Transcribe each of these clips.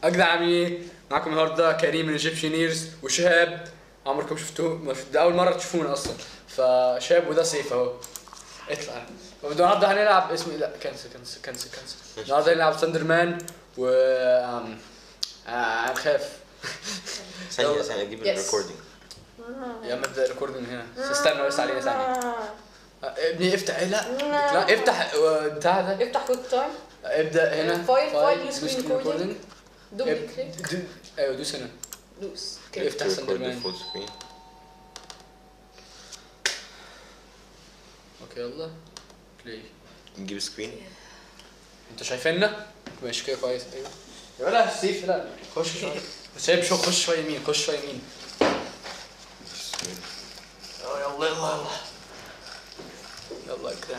اجدع عاملين معاكم النهارده كريم من ايجيبشنيرز وشهاب عمركم شفتوه مش ده اول مره تشوفونا اصلا فشهاب وده سيف اهو اطلع النهارده هنلعب اسم لا كنسل كنسل كنسل كنسل النهارده هنلعب ساندر مان و آم، آه، هنخاف ثانية ثانية اجيب Yes. الريكوردينج يا اما ابدا ريكورد من هنا استنى بس علينا ثانيه آه، ابني افتح إيه، لا لا افتح آه، بتاع ده افتح كويك تايم ابدا هنا فايل- فايل دوس screen screen recording. recording. دوبل اب- كليك دو- ايوه دوس هنا دوس اوكي افتح ساندر مان فول سكرين اوكي يلا بلاي نجيب سكرين انتوا شايفيننا ماشي كده كويس ايوه يا ولا سيف لا خش شويه بس شايف شو خش شويه يمين خش شويه يمين اه يلا يلا يلا يلا كده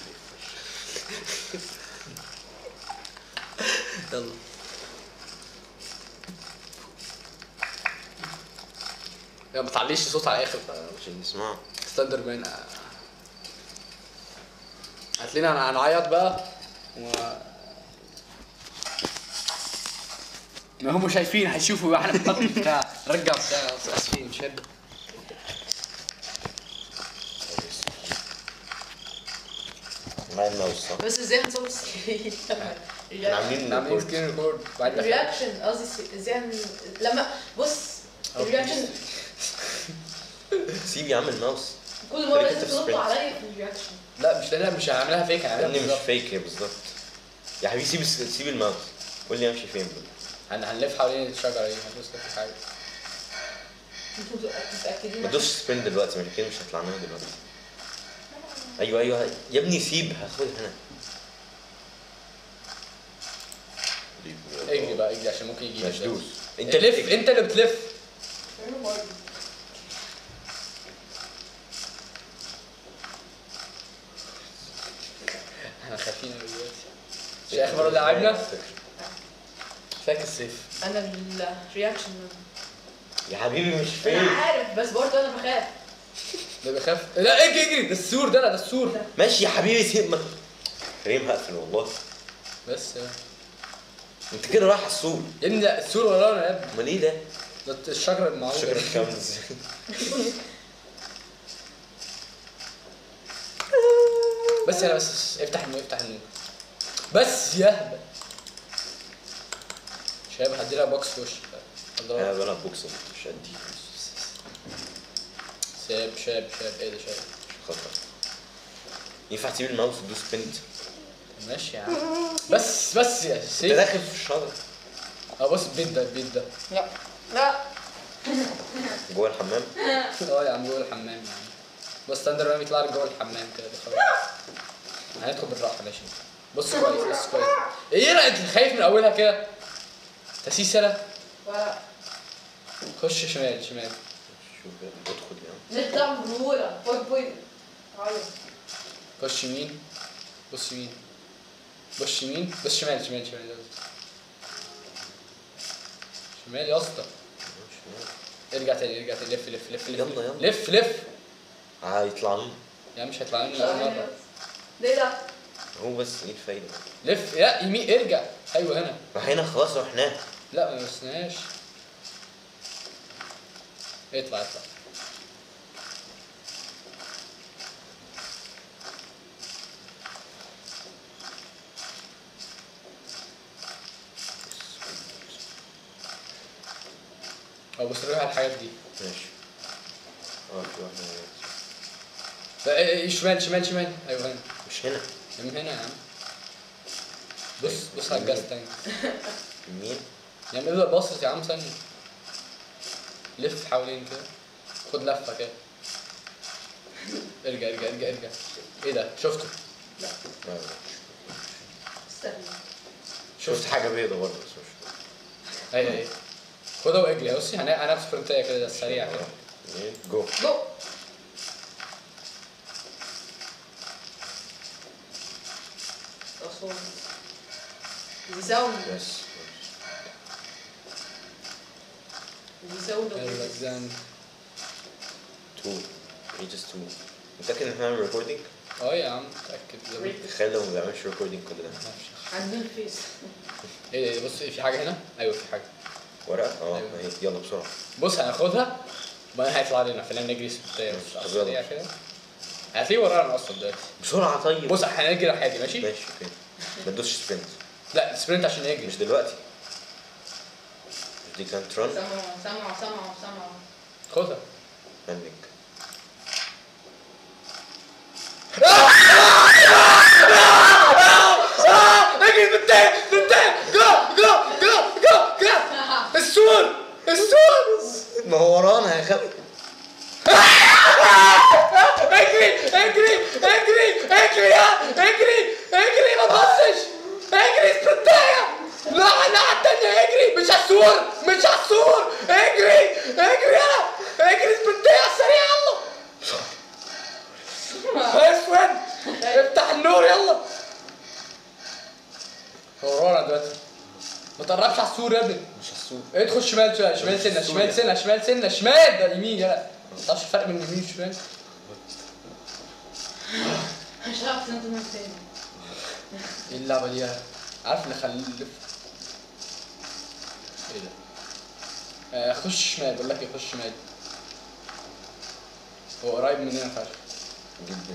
يلا يا ما تعليش الصوت على الاخر عشان نسمعه ستاندر مان هتلاقينا هنعيط بقى و... ما هم شايفين هيشوفوا احنا بنحط بتاع رجع بتاع اسفين شد معايا الماوس صح؟ بس ازاي هنصور سكرين احنا عاملين نعمل ريكورد سكرين ريكورد بعد ما الرياكشن قصدي س- ازاي هن- لما بص الرياكشن سيب يا عم الماوس كل مره خليك لازم انت في تنط sprint. عليا في الرياكشن لا مش لا مش هعملها فيك هعملها لاني مش بالظبط فيك بالظبط يا حبيبي سيب سيب الماوس قول لي امشي فين بقى هن- هنلف حوالين الشجره دي هندوس لف حاجه انتوا متاكدين ما تدوسش سبرنت دلوقتي ما كده مش هطلع منها دلوقتي ايوه ايوه يا ابني سيب هاخد هنا اجري بقى اجري عشان ممكن يجي مش دوس انت لف بتجري. انت اللي بتلف احنا خايفين أوي دلوقتي مش اخر مره لعبنا فاكر السيف انا الرياكشن يا حبيبي مش انا فين عارف بس برضه انا بخاف ده بيخاف لا اجري اجري ده السور ده لا ده السور ماشي يا حبيبي سيب ما كريم هقفل والله بس انت كده رايح على السوق يا ابني ده السور ورانا يا ابني امال ايه ده؟ ده الشجره المعروفه الشجره كامله ازاي؟ بس يلا بس افتح النور افتح النور بس يا هبل شباب هدي لها بوكس في وشك انا حضرتك. بلعب بوكس مش قدي شاب شاب شاب ايه ده شاب خطر ينفع تسيب الماوس وتدوس بنت ماشي يا عم بس بس يا انت سيف داخل في الشجره اه بص البيت ده البيت ده لا لا جوه الحمام اه يا عم جوه الحمام يا عم بص تندر بقى بيطلع لك جوه الحمام كده ده خلاص هندخل بالراحه ماشي بص كويس بص كويس ايه رأيك انت خايف من اولها كده تسيس يلا ولا خش شمال شمال شوف ادخل يا عم نطلع بجمهورة بوينت بوينت عيط خش يمين بص يمين بص يمين بص شمال شمال شمال يلا. شمال يا اسطى ارجع تاني ارجع تاني لف لف لف لف يلا، يلا. لف لف هيطلع لنا يا عم مش هيطلع لنا اول مره ليه ده؟ هو بس ايه الفايده؟ لف لا يمين ارجع ايوه هنا ما هنا خلاص رحناه لا ما بسناش اطلع اطلع او بص روح على الحاجات دي ماشي اه في واحده لا، إيه، إيه، شمال شمال شمال ايوه هنا مش هنا يا من هنا يا عم بص بص على الجاز تاني يمين يا عم ابدا باصص يا عم ثانية لف حوالين كده خد لفة كده ارجع ارجع ارجع ارجع ايه ده شفته لا لا. استنى شفت حاجه بيضه برضه بس مش اي اي خدها واجري بصي هن- هنفس فرنتايه كده سريع كده يمين. جو جو أصلا دي ساوند بس دي ساوند يلا زان تو هي جست تو متاكد ان احنا هنعمل ريكوردينج اه يا عم متاكد ريت. تخيل لو ما بيعملش ريكوردينج كل ده عندنا الفيس ايه ده بص في حاجه هنا ايوه في حاجه ورقه اه أيوة. اهي يلا بسرعه بص هناخدها وبعدين هيطلع لنا خلينا نجري سبتايه بس طب على يلا. السريع كده هتلاقيه ورانا اصلا دلوقتي بسرعه طيب بص هنجري عادي ماشي ماشي اوكي ما تدوسش سبرنت لا سبرنت عشان يجري مش دلوقتي مش دي كانت رن سمعوا سمعوا سمعوا سمعوا خدها هنك اجري بنتين بنتين جو جو جو جو جو السور السور ما هو ورانا يا خالد اجري اجري اجري اجري يا اجري اجري ما تبصش اجري سبرنتايه لا لا التانية اجري مش على السور مش على السور اجري اجري يلا اجري سبرنتايه على السريع يلا اسود افتح النور يلا هو ورانا دلوقتي ما تقربش على السور يا ابني مش السوق ادخل شمال شويه شمال سنه شمال سنه شمال سنه شمال ده يمين يلا ما تعرفش الفرق بين يمين وشمال مش هعرف سنتيمتر تاني ايه اللعبه دي يا عارف اللي خليه يلف ايه ده آه خش شمال بقول لك ايه خش شمال هو قريب مننا فشخ جدا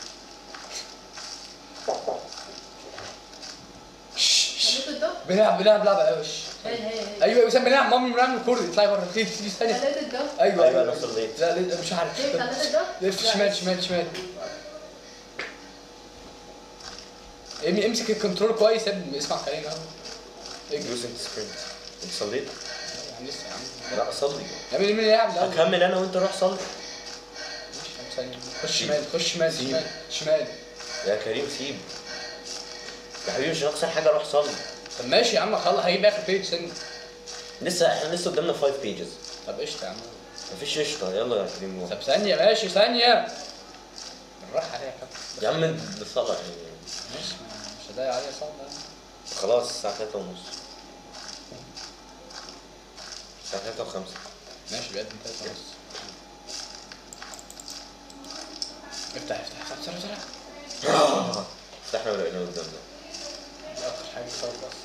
خليته الضغط بنلعب بنلعب لعبه قوي هي هي هي ايوه يا وسام بنلعب مامي بنلعب الكورد اطلعي بره تيجي تيجي ثانيه خليت الضغط ايوه ايوه انا ايوه صليت لا لا مش عارف ايه خليت الضغط لف شمال شمال شمال امي امسك الكنترول كويس يا ابني اسمع كلامي اهو اجري يوز انت سبرنت انت صليت؟ يعني لسه يا عم لا صلي يا ابني مين يلعب الاول هكمل انا وانت روح صلي ماشي، كام ثانية. خش شمال خش شمال سيب. شمال شمال يا كريم سيب يا حبيبي مش هنخسر حاجه روح صلي طب ماشي يا عم خلاص هجيب اخر بيج سن لسه احنا لسه قدامنا 5 بيجز طب قشطة يا عم مفيش قشطه يلا يا كريم روح. طب ثانية ماشي ثانية بالراحة عليها كده يا عم انت بتصلي يعني ماشي مش هضايق عليها صعب خلاص الساعه 3 ونص الساعه 3 و5 ماشي بجد انت خلاص افتح افتح افتح بسرعة بسرعة فتحنا ولقينا قدامنا دي اكتر حاجة صعبة بس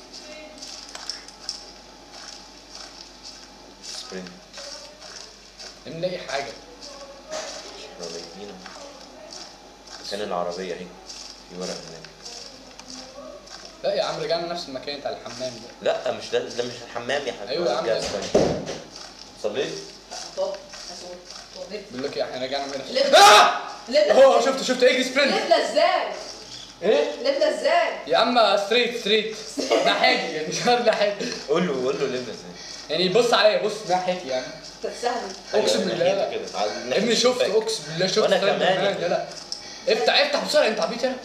سبرنت نلاقي حاجة احنا قريبين كان العربيه اهي في ورق هناك لا يا عم رجعنا نفس المكان بتاع الحمام ده لا مش ده ده مش الحمام يا حبيبي أيوة يا عم. جهاز تاني. صليت؟ طب اسود اتوضيت بيقول لك ايه احنا رجعنا من لف. اه لبنا هو شفت شفت اجري سبرنت لبنا ازاي ايه لبنا ازاي يا عم ستريت ستريت ناحيتي يعني شهر ناحيتي قول له قول له ليه ازاي يعني بص عليا بص ناحيتي يعني كانت سهله اقسم أيوة، بالله ناحيته لا. كده على يا ناحية ابني شفت الشباك. اقسم بالله شفت وأنا سلايدر كمان مان، يا لا لا افتح افتح بسرعه انت عبيط يلا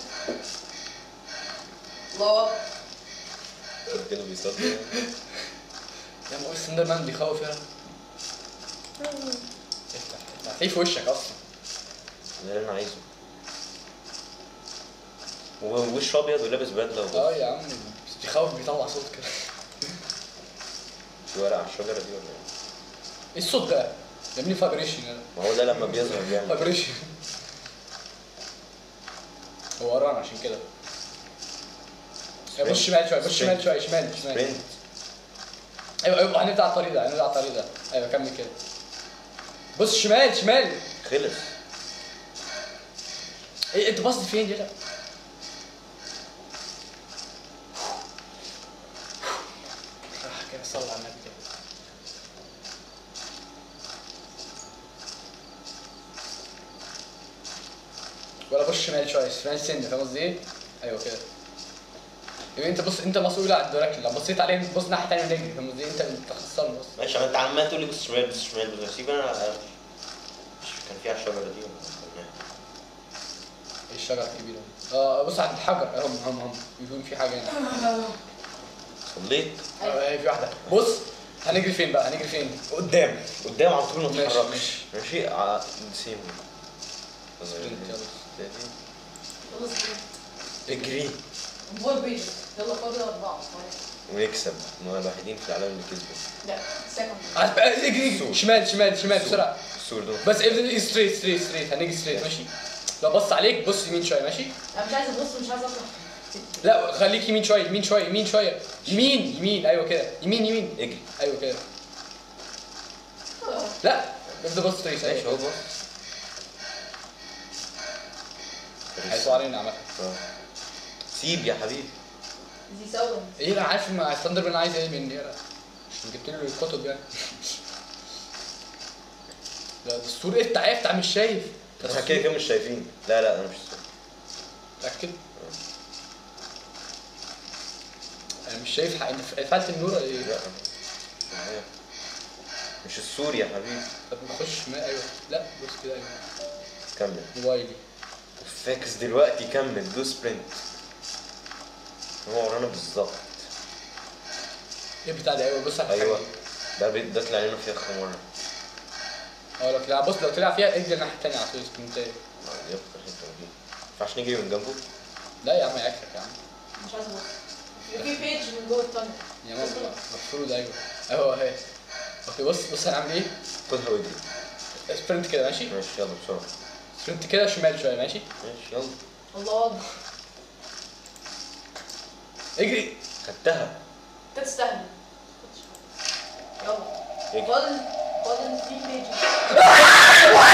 الله اكبر كده بيصلي يا ما سلايدر مان بيخوف يلا افتح افتح هتلاقيه في وشك اصلا ده اللي انا عايزه ووش ابيض ولابس بدله اه وبص يا عم بس بيخوف بيطلع صوت كده في ورق على الشجره دي ولا ايه؟ ايه الصوت ده؟ يا ابني فايبريشن يلا ما هو ده لما بيظهر بيعمل فايبريشن هو ورانا عشان كده يا بص شمال شويه بص شمال شويه شمال شمال برنت ايوه ايوه هنبدا على الطريق ده هنبدا على الطريق ده ايوه كمل كده بص شمال شمال خلص ايه انت باصص فين يلا راح كده صلي على النبي كده ولا بص شمال شويه شمال سن فاهم قصدي ايه؟ ايوه كده يبقى انت بص انت مسؤول عن الدراكل لو بصيت عليه بص ناحيه ثانيه ونجري فاهم قصدي إيه؟ انت اللي تخسرني بس ماشي ما انت عمال تقول لي بص شمال بص شمال بص سيب انا مش كان في على الشجره دي ولا كان ايه الشجره الكبيره دي؟ اه بص على الحجر هم هم هم يكون في حاجه هنا صليت اه هي في واحده بص هنجري فين بقى هنجري فين قدام قدام على طول ما ماشي، تتحركش ماشي. ماشي على سيم سبرنت، يلا. خلاص اجري فور بيج يلا فاضل اربعه ونكسب ما الوحيدين في العالم اللي كسبوا لا سكند عارف- اه، اجري اجري شمال شمال شمال بسرعه السور دول بس افضل ستريت ستريت ستريت هنيجي ستريت ماشي لو بص عليك بص يمين شويه ماشي انا مش عايزه ابص مش عايزه اطلع لا خليك يمين شويه يمين شويه يمين شويه يمين يمين ايوه كده يمين يمين اجري ايوه كده آه. لا افضل بص تريس ماشي اهو ايوه بص هيسوا علينا عامه آه. سيب يا حبيبي دي سوا ايه انا عارف ما ثاندر مان عايز ايه مني انا عشان جبت له الكتب يعني لا الدستور افتح افتح مش شايف ده احنا كده كده مش شايفين لا لا انا مش متأكد انا مش شايف حق انت قفلت النور ولا ايه؟ لا معايا. مش السور يا حبيبي طب نخش ما ايوه لا بص كده ايوه كمل موبايلي فاكس دلوقتي كمل دوس برنت هو ورانا بالظبط ايه بتاع ده ايوه بص على ايوه الحاجة ده بي- ده طلع لنا فيها اخر مره اه لو طلع بص لو طلع فيها اجري الناحيه التانيه على طول سبرنت تاني ما يبقى الحته دي ما ينفعش نجري من جنبه لا يا عم ياكلك يا عم مش عايزه ابص في بيج من جوه التانل يا مصر المفروض ايوه ايوه اهي اوكي بص بص هنعمل ايه؟ خدها واجري سبرنت كده ماشي؟ ماشي يلا بسرعه سبرنت كده شمال شويه ماشي؟ ماشي يلا الله اكبر اجري خدتها انت تستهبل يلا اجري فاضل فاضل 3 بيج